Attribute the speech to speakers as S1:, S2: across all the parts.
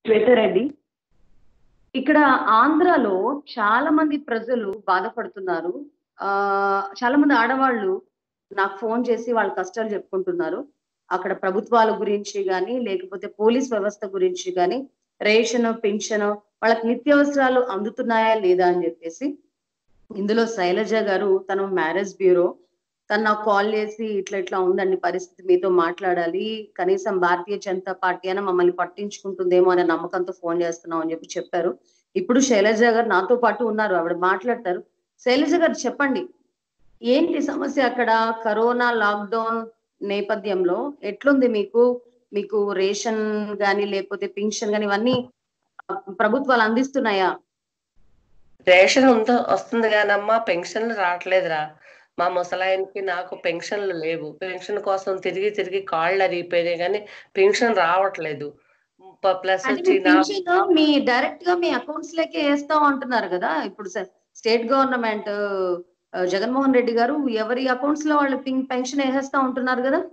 S1: శ్వేతారెడ్డి ఇక్కడ ఆంధ్రాలో చాలా మంది ప్రజలు బాధపడుతున్నారు ఆ చాలా మంది ఆడవాళ్ళు నాకు ఫోన్ చేసి వాళ్ళ కష్టాలు చెప్పుకుంటున్నారు అక్కడ ప్రభుత్వాల గురించి కానీ లేకపోతే పోలీస్ వ్యవస్థ గురించి కానీ రేషన్ పెన్షన్ వాళ్ళకి నిత్యావసరాలు అందుతున్నాయా లేదా అని చెప్పేసి ఇందులో శైలజ గారు తన మ్యారేజ్ బ్యూరో తను నాకు కాల్ చేసి ఇట్లా ఇట్లా ఉందండి పరిస్థితి మీతో మాట్లాడాలి కనీసం భారతీయ జనతా పార్టీ అయినా మమ్మల్ని పట్టించుకుంటుందేమో అనే నమ్మకంతో ఫోన్ చేస్తున్నాం అని చెప్పి చెప్పారు ఇప్పుడు శైలజ గారు నాతో పాటు ఉన్నారు ఆవిడ మాట్లాడతారు శైలజ గారు చెప్పండి ఏంటి సమస్య అక్కడ కరోనా లాక్డౌన్ నేపథ్యంలో ఎట్లుంది మీకు మీకు రేషన్ గాని లేకపోతే పింఛన్ గాని ఇవన్నీ ప్రభుత్వాలు అందిస్తున్నాయా
S2: రేషన్ ఉందో వస్తుంది కానమ్మా పెన్షన్లు రావట్లేదురా మా ముసలాయనకి నాకు పెన్షన్లు లేవు పెన్షన్ కోసం తిరిగి తిరిగి కాళ్ళు అరిగిపోయినాయి కానీ పెన్షన్ రావట్లేదు ప- ప్లస్
S1: అంటే
S2: వచ్చి
S1: మీ
S2: నా
S1: పెన్షన్ మీ డైరెక్ట్ గా మీ అకౌంట్స్ లకే వేస్తాం అంటున్నారు కదా ఇప్పుడు స- స్టేట్ గవర్నమెంట్ ఆ, జగన్మోహన్ రెడ్డి గారు ఎవరి అకౌంట్స్ లో వాళ్ళు పిం- పెన్షన్ వేసేస్తా ఉంటున్నారు కదా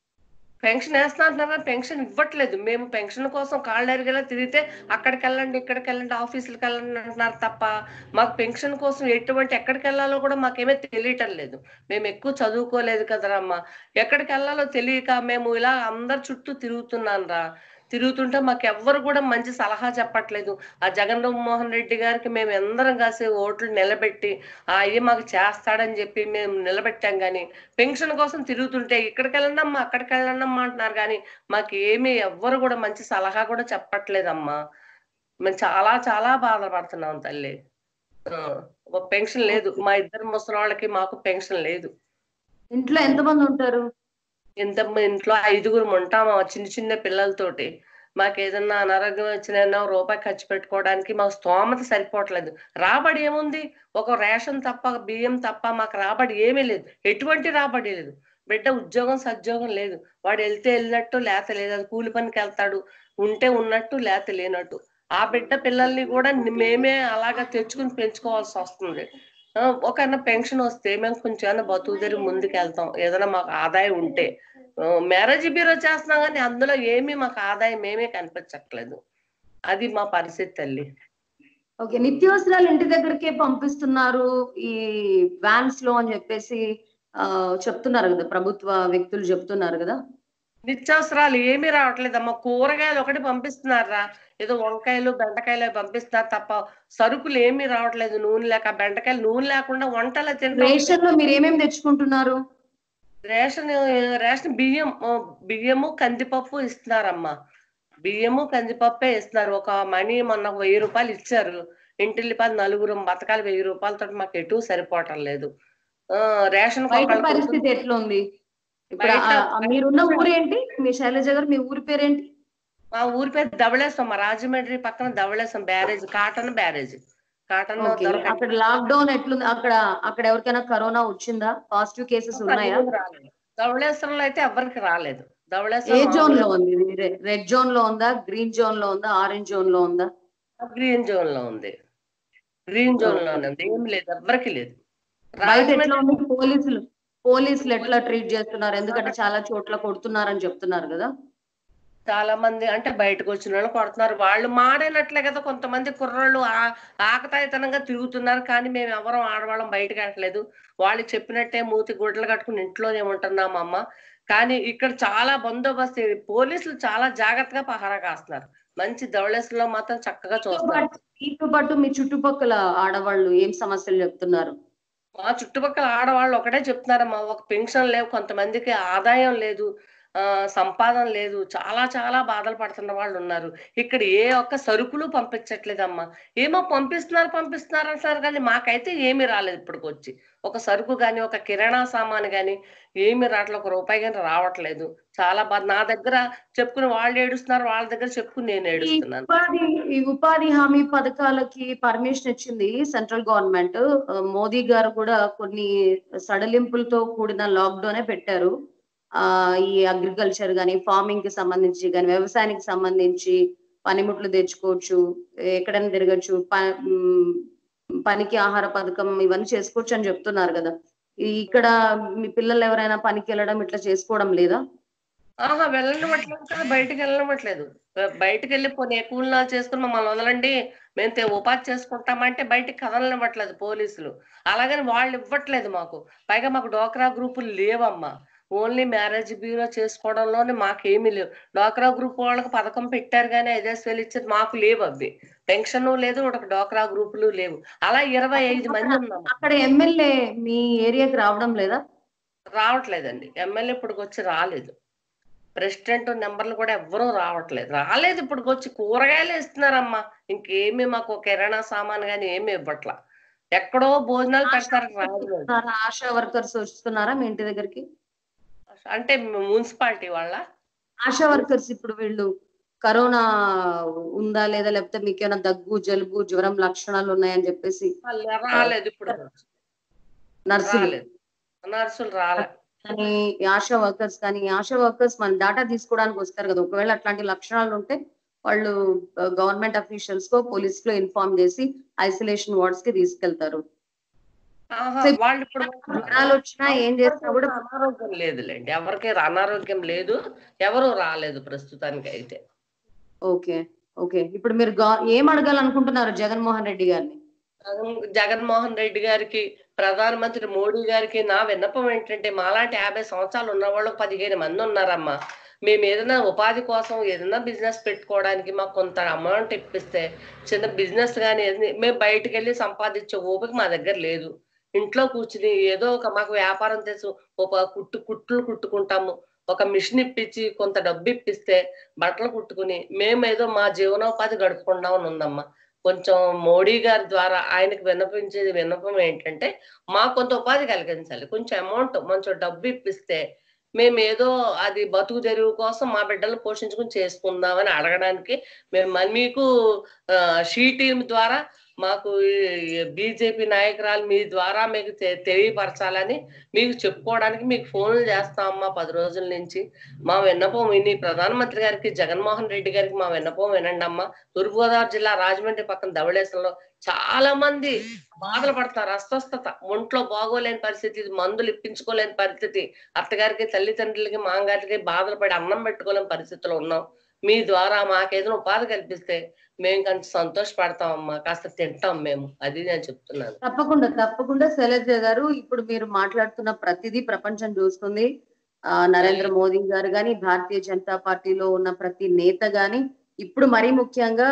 S2: పెన్షన్ వేస్తా అంటున్నారు కానీ పెన్షన్ ఇవ్వట్లేదు మేము పెన్షన్ కోసం కాళ్ళు అరిగేలా తిరిగితే అక్కడికి వెళ్ళండి ఇక్కడికి వెళ్ళండి ఆఫీసులకు వెళ్ళండి అంటున్నారు తప్ప మాకు పెన్షన్ కోసం ఎటువంటి ఎక్కడికి వెళ్ళాలో కూడా మాకేమీ తెలియటం లేదు మేము ఎక్కువ చదువుకోలేదు కదరా అమ్మ ఎక్కడికి వెళ్ళాలో తెలియక మేము ఇలా అందరి చుట్టూ తిరుగుతున్నాను రా తిరుగుతుంటే మాకు ఎవ్వరు కూడా మంచి సలహా చెప్పట్లేదు ఆ జగన్ మోహన్ రెడ్డి గారికి మేము అందరం కలిసి ఓట్లు నిలబెట్టి ఆ ఇది మాకు చేస్తాడని చెప్పి మేము నిలబెట్టాం కానీ పెన్షన్ కోసం తిరుగుతుంటే ఇక్కడికి వెళ్ళండమ్మా అక్కడికి వెళ్ళండమ్మా అంటున్నారు కానీ మాకు ఏమీ ఎవ్వరు కూడా మంచి సలహా కూడా చెప్పట్లేదమ్మా మేము చాలా చాలా బాధపడుతున్నాం తల్లి ఆ, ఒక పెన్షన్ లేదు మా ఇద్దరు ముసలి వాళ్ళకి మాకు పెన్షన్ లేదు
S1: ఇంట్లో ఎంతమంది ఉంటారు
S2: ఇంత ఇంట్లో ఐదుగురు ఉంటాము చిన్న చిన్న పిల్లలతోటి మాకు ఏదన్నా అనారోగ్యం వచ్చినా రూపాయి ఖర్చు పెట్టుకోవడానికి మాకు స్తోమత సరిపోవట్లేదు రాబడి ఏముంది ఒక రేషన్ తప్ప బియ్యం తప్ప మాకు రాబడి ఏమీ లేదు ఎటువంటి రాబడి లేదు బిడ్డ ఉద్యోగం సద్యోగం లేదు వాడు వెళ్తే వెళ్ళినట్టు లేత లేదు అది కూలి పనికి వెళ్తాడు ఉంటే ఉన్నట్టు లేత లేనట్టు ఆ బిడ్డ పిల్లల్ని కూడా మేమే అలాగా తెచ్చుకుని పెంచుకోవాల్సి వస్తుంది ఆ, ఒక పెన్షన్ వస్తే మేము కొంచెం ఏమైనా బతుకు తెరి ముందుకు వెళ్తాం ఏదైనా మాకు ఆదాయం ఉంటే మ్యారేజ్ బ్యూరో చేస్తున్నాం కానీ అందులో ఏమీ మాకు ఆదాయం ఏమీ కనిపించట్లేదు అది మా పరిస్థితి తల్లి
S1: ఓకే నిత్యావసరాలు ఇంటి దగ్గరకే పంపిస్తున్నారు ఈ వ్యాన్స్ లో అని చెప్పేసి ఆ చెప్తున్నారు కదా ప్రభుత్వ వ్యక్తులు చెప్తున్నారు కదా
S2: నిత్యావసరాలు ఏమీ రావట్లేదమ్మా కూరగాయలు ఒకటి పంపిస్తున్నారా ఏదో వంకాయలు బెండకాయలు అవి పంపిస్తున్నారు తప్ప సరుకులు ఏమీ రావట్లేదు నూనె లేక బెండకాయలు నూనె లేకుండా వంటలు తింటాం
S1: రేషన్ లో మీరు ఏమేమి తెచ్చుకుంటున్నారు
S2: రేషన్ రేషన్ బియ్యం ఆ, బియ్యము కందిపప్పు ఇస్తున్నారమ్మా బియ్యము కందిపప్పే ఇస్తున్నారు ఒక మనీ మొన్న ఒక వెయ్యి రూపాయలు ఇచ్చారు ఇంటిల్లిపాయలు నలుగురు బతకాలి వెయ్యి రూపాయలతో మాకు ఎటు సరిపోవటం లేదు ఆ, రేషన్
S1: బయట
S2: ఒకళ్ళకి
S1: పరిస్థితి ఎట్లుంది ఇప్పుడు
S2: బయట-
S1: ఆ- ఆ మీరున్న ఊరేంటి మీ శైలజ గారు మీ ఊరి పేరేంటి
S2: మా ఊరి పేరు ధవళేశ్వరం మా రాజమండ్రి పక్కన Dhavaleswaram barrage cotton barrage cotton
S1: okay అక్కడ లాక్ డౌన్ ఎట్లుంది అక్కడ అక్కడ ఎవరికైనా కరోనా వచ్చిందా పాజిటివ్ కేసెస్ ఉన్నాయా
S2: ధవళేశ్వరంలో అయితే ఎవరికి రాలేదు
S1: ఏ
S2: ధవళేశ్వరం
S1: జోన్ లో ఉంది ఇది రెడ్ జోన్ లో ఉందా గ్రీన్ జోన్ లో ఉందా ఆరెంజ్ జోన్ లో ఉందా
S2: గ్రీన్ జోన్ లో ఉంది గ్రీన్ జోన్ లో ఉంది ఏం లేదు ఎవ్వరికి లేదు
S1: బయట ఎట్లా
S2: రాజమండ్రి
S1: ఉంది పోలీసులు పోలీసులు ఎట్లా ట్రీట్ చేస్తున్నారు ఎందుకంటే చాలా చోట్ల కొడుతున్నారని చెప్తున్నారు కదా
S2: చాలా మంది అంటే బయటకు వచ్చిన వాళ్ళు కొడుతున్నారు వాళ్ళు మాడేనట్లే కదా కొంతమంది కుర్రోళ్ళు ఆ- ఆకతాయితనంగా తిరుగుతున్నారు కానీ మేము ఎవరం ఆడవాళ్ళం బయటకు వెళ్ళట్లేదు వాళ్ళు చెప్పినట్టే మూతి గుడ్డలు కట్టుకుని ఇంట్లోనే ఉంటున్నాం అమ్మ కానీ ఇక్కడ చాలా బందోబస్తు పోలీసులు చాలా జాగ్రత్తగా పహారా కాస్తున్నారు మంచి ధవళేశ్వరంలో మాత్రం చక్కగా చూస్తారు
S1: మీతో పాటు మీ చుట్టుపక్కల ఆడవాళ్ళు ఏం సమస్యలు చెప్తున్నారు
S2: మా చుట్టుపక్కల ఆడవాళ్ళు ఒకటే చెప్తున్నారమ్మా ఒక పెన్షన్ లేవు కొంతమందికి ఆదాయం లేదు ఆ సంపాదన లేదు చాలా చాలా బాధలు పడుతున్న వాళ్ళు ఉన్నారు ఇక్కడ ఏ ఒక్క సరుకులు పంపించట్లేదమ్మా ఏమో పంపిస్తున్నారు పంపిస్తున్నారు అంటున్నారు కానీ మాకైతే ఏమీ రాలేదు ఇప్పటికి వచ్చి ఒక సరుకు కానీ ఒక కిరాణా సామాన్ కానీ ఏమీ రావట్లేదు ఒక రూపాయి కానీ రావట్లేదు చాలా బాధ నా దగ్గర చెప్పుకుని వాళ్ళు ఏడుస్తున్నారు వాళ్ళ దగ్గర చెప్పుకుని నేను
S1: ఈ
S2: ఏడుస్తున్నాను
S1: ఉపాధి ఈ ఉపాధి హామీ పథకాలకి పర్మిషన్ ఇచ్చింది సెంట్రల్ గవర్నమెంట్ ఆ, మోదీ గారు కూడా కొన్ని సడలింపులతో కూడిన లాక్డౌనే పెట్టారు ఆ ఈ అగ్రికల్చర్ గాని ఫార్మింగ్ కి సంబంధించి గాని వ్యవసాయానికి సంబంధించి పనిముట్లు తెచ్చుకోవచ్చు ఎక్కడైనా తిరగచ్చు ప- ఉమ్, పనికి ఆహార పథకం ఇవన్నీ చేసుకోవచ్చు అని చెప్తున్నారు కదా ఈ- ఇక్కడ మీ పిల్లలు ఎవరైనా పనికి వెళ్ళడం ఇట్లా చేసుకోవడం లేదా
S2: ఆహా వెళ్ళనివ్వట్లేదు కదా బయటికి వెళ్ళనివ్వట్లేదు బయటికి వెళ్ళి పోనీ కూలినాలు చేసుకుని మమ్మల్ని వదలండి మేము తే- ఉపాధి చేసుకుంటామంటే బయటికి కదలనివ్వట్లేదు పోలీసులు అలాగని వాళ్ళు ఇవ్వట్లేదు మాకు పైగా మాకు డోక్రా గ్రూపులు లేవమ్మా ఓన్లీ మ్యారేజ్ బ్యూరో చేసుకోవడంలోనే మాకేమీ లేవు డోక్రా గ్రూప్ వాళ్ళకి పథకం పెట్టారు కానీ ఐదేసి వేలు ఇచ్చేది మాకు లేవు అవి పెన్షన్ లేదు ఒక డోక్రా గ్రూపులు లేవు అలా ఇరవై ఐదు మంది ఉన్నాం
S1: అక్కడ ఎమ్మెల్యే మీ ఏరియాకి రావడం లేదా
S2: రావట్లేదండి ఎమ్మెల్యే ఇప్పటికి వచ్చి రాలేదు ప్రెసిడెంట్ నెంబర్లు కూడా ఎవ్వరూ రావట్లేదు రాలేదు ఇప్పటికి వచ్చి కూరగాయలు ఇస్తున్నారమ్మా ఇంకేమీ మాకు కిరాణా సామాన్ గానీ ఏమి ఇవ్వట్లా ఎక్కడో భోజనాలు పెడతారు రాదు
S1: వస్తున్నారా? ఆశా వర్కర్స్ వస్తున్నారా మీ ఇంటి దగ్గరికి
S2: అంటే మున్సిపాలిటీ వాళ్ళ
S1: ఆశా వర్కర్స్ ఇప్పుడు వీళ్ళు కరోనా ఉందా లేదా లేకపోతే మీకు ఏమైనా దగ్గు జలుబు జ్వరం లక్షణాలు ఉన్నాయని చెప్పేసి
S2: వాళ్ళు రాలేదు ఇప్పుడు
S1: నర్సులు
S2: రాలేదు నర్సులు రాలే
S1: కానీ ఈ ఆశా వర్కర్స్ కానీ ఈ ఆశా వర్కర్స్ మన డేటా తీసుకోవడానికి వస్తారు కదా ఒకవేళ అట్లాంటి లక్షణాలు ఉంటే వాళ్ళు గవర్నమెంట్ అఫీషియల్స్ కో పోలీస్ లో ఇన్ఫార్మ్ చేసి ఐసోలేషన్ వార్డ్స్ కి తీసుకెళ్తారు
S2: ఆహా,
S1: సో
S2: వాళ్ళు ఇప్పుడు
S1: జ్వరాలు వచ్చినా ఏం చేసినా కూడా
S2: అనారోగ్యం లేదులేండి ఎవరికి అనారోగ్యం లేదు ఎవరు రాలేదు ప్రస్తుతానికి అయితే
S1: ఓకే ఓకే ఇప్పుడు మీరు గా- ఏం అడగాలనుకుంటున్నారు జగన్మోహన్ రెడ్డి గారిని
S2: జగన్- జగన్మోహన్ రెడ్డి గారికి ప్రధానమంత్రి మోడీ గారికి నా విన్నపం ఏంటంటే మాలాంటి యాభై సంవత్సరాలు ఉన్న వాళ్ళు పదిహేను మంది ఉన్నారమ్మా మేము ఏదైనా ఉపాధి కోసం ఏదైనా బిజినెస్ పెట్టుకోవడానికి మాకు కొంత అమౌంట్ ఇప్పిస్తే చిన్న బిజినెస్ కానీ ఏది మేము బయటకు వెళ్ళి సంపాదించే ఓపిక మా దగ్గర లేదు ఇంట్లో కూర్చుని ఏదో ఒక మాకు వ్యాపారం తెలుసు ఒక కుట్టు కుట్లు కుట్టుకుంటాము ఒక మిషన్ ఇప్పించి కొంత డబ్బు ఇప్పిస్తే బట్టలు కుట్టుకుని మేము ఏదో మా జీవనోపాధి గడుపుకుంటామని ఉందమ్మా కొంచెం మోడీ గారి ద్వారా ఆయనకు విన్నపించేది విన్నపం ఏంటంటే మాకు కొంత ఉపాధి కలిగించాలి కొంచెం అమౌంట్ కొంచెం డబ్బు ఇప్పిస్తే మేము ఏదో అది బతుకు తెరువు కోసం మా బిడ్డలు పోషించుకుని చేసుకుందామని అడగడానికి మేము మ- మీకు ఆ, షీ టీం ద్వారా మాకు బీజేపీ నాయకురాలు మీ ద్వారా మీకు తె- తెలియపరచాలని మీకు చెప్పుకోవడానికి మీకు ఫోన్లు చేస్తామమ్మా పది రోజుల నుంచి మా విన్నపం విని ప్రధానమంత్రి గారికి జగన్మోహన్ రెడ్డి గారికి మా విన్నపం వినండి అమ్మా తూర్పుగోదావరి జిల్లా రాజమండ్రి పక్కన ధవళేశ్వరంలో చాలా మంది బాధలు పడతారు అస్వస్థత ఒంట్లో బాగోలేని పరిస్థితి మందులు ఇప్పించుకోలేని పరిస్థితి అత్తగారికి తల్లిదండ్రులకి మామగారికి బాధలు పడి అన్నం పెట్టుకోలేని పరిస్థితిలో ఉన్నాం మీ ద్వారా మాకేదైనా ఉపాధి కల్పిస్తే మేము కొంచెం సంతోషపడతామమ్మా కాస్త తింటాం మేము అది నేను చెప్తున్నాను
S1: తప్పకుండా తప్పకుండా శైలజ గారు ఇప్పుడు మీరు మాట్లాడుతున్న ప్రతిదీ ప్రపంచం చూస్తుంది ఆ, నరేంద్ర మోదీ గారు గాని భారతీయ జనతా పార్టీలో ఉన్న ప్రతి నేత గాని ఇప్పుడు మరీ ముఖ్యంగా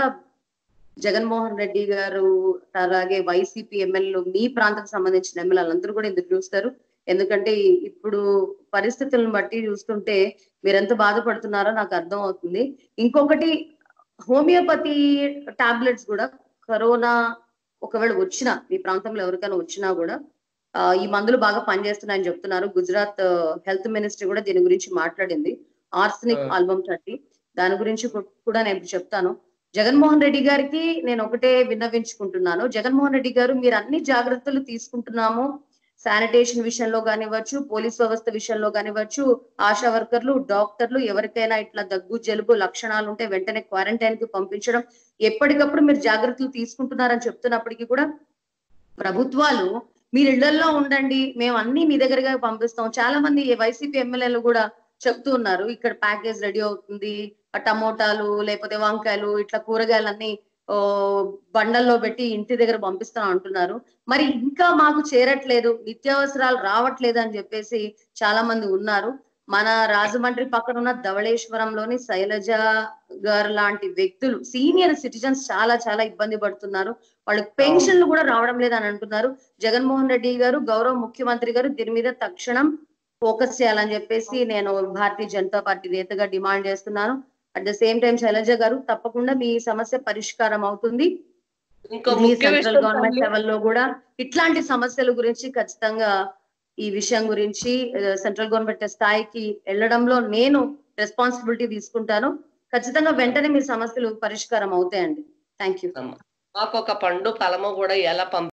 S1: జగన్మోహన్ రెడ్డి గారు అలాగే వైసీపీ ఎమ్మెల్యేలు మీ ప్రాంతం సంబంధించిన ఎమ్మెల్యేలు అందరూ కూడా ఇందుకు చూస్తారు ఎందుకంటే ఇప్పుడు పరిస్థితులను బట్టి చూస్తుంటే మీరు ఎంత బాధపడుతున్నారో నాకు అర్థం అవుతుంది ఇంకొకటి హోమియోపతి టాబ్లెట్స్ కూడా కరోనా ఒకవేళ వచ్చినా మీ ప్రాంతంలో ఎవరికైనా వచ్చినా కూడా ఆ, ఈ మందులు బాగా పనిచేస్తున్నాయని చెప్తున్నారు గుజరాత్ హెల్త్ మినిస్ట్రీ కూడా దీని గురించి మాట్లాడింది ఆర్సనిక్
S2: ఆ.
S1: ఆల్బమ్ థర్టీ దాని గురించి కు- కూడా నేను ఇప్పుడు చెప్తాను జగన్మోహన్ రెడ్డి గారికి నేను ఒకటే విన్నవించుకుంటున్నాను జగన్మోహన్ రెడ్డి గారు మీరు అన్ని జాగ్రత్తలు తీసుకుంటున్నాము శానిటేషన్ విషయంలో కానివ్వచ్చు పోలీస్ వ్యవస్థ విషయంలో కానివ్వచ్చు ఆశా వర్కర్లు డాక్టర్లు ఎవరికైనా ఇట్లా దగ్గు జలుబు లక్షణాలు ఉంటే వెంటనే క్వారంటైన్ కి పంపించడం ఎప్పటికప్పుడు మీరు జాగ్రత్తలు తీసుకుంటున్నారని చెప్తున్నప్పటికీ కూడా ప్రభుత్వాలు మీరు ఇళ్లలో ఉండండి మేము అన్ని మీ దగ్గరగా పంపిస్తాం చాలా మంది వైసీపీ ఎమ్మెల్యేలు కూడా చెప్తూ ఉన్నారు ఇక్కడ ప్యాకేజ్ రెడీ అవుతుంది ఆ టమోటాలు లేకపోతే వంకాయలు ఇట్లా కూరగాయలన్నీ ఓ బండల్లో పెట్టి ఇంటి దగ్గర పంపిస్తాం అంటున్నారు మరి ఇంకా మాకు చేరట్లేదు నిత్యావసరాలు రావట్లేదు అని చెప్పేసి చాలా మంది ఉన్నారు మన రాజమండ్రి పక్కన ఉన్న ధవళేశ్వరంలోని శైలజ గారు లాంటి వ్యక్తులు సీనియర్ సిటిజన్స్ చాలా చాలా ఇబ్బంది పడుతున్నారు వాళ్ళకి పెన్షన్లు కూడా రావడం లేదని అంటున్నారు జగన్మోహన్ రెడ్డి గారు గౌరవ ముఖ్యమంత్రి గారు దీని మీద తక్షణం ఫోకస్ చేయాలని చెప్పేసి నేను భారతీయ జనతా పార్టీ నేతగా డిమాండ్ చేస్తున్నాను at the same time Shailaja garu తప్పకుండా మీ సమస్య పరిష్కారం అవుతుంది
S2: ఇంకో
S1: మీ
S2: ముఖ్య
S1: సెంట్రల్
S2: విషయం
S1: గవర్నమెంట్
S2: తల్లి,
S1: లెవెల్లో కూడా ఇట్లాంటి సమస్యల గురించి ఖచ్చితంగా ఈ విషయం గురించి సెంట్రల్ గవర్నమెంట్ స్థాయికి వెళ్ళడంలో నేను రెస్పాన్సిబిలిటీ తీసుకుంటాను ఖచ్చితంగా వెంటనే మీ సమస్యలు పరిష్కారం అవుతాయండి థ్యాంక్ యూ
S2: మాకు ఒక పండు ఫలము కూడా ఎలా పంపి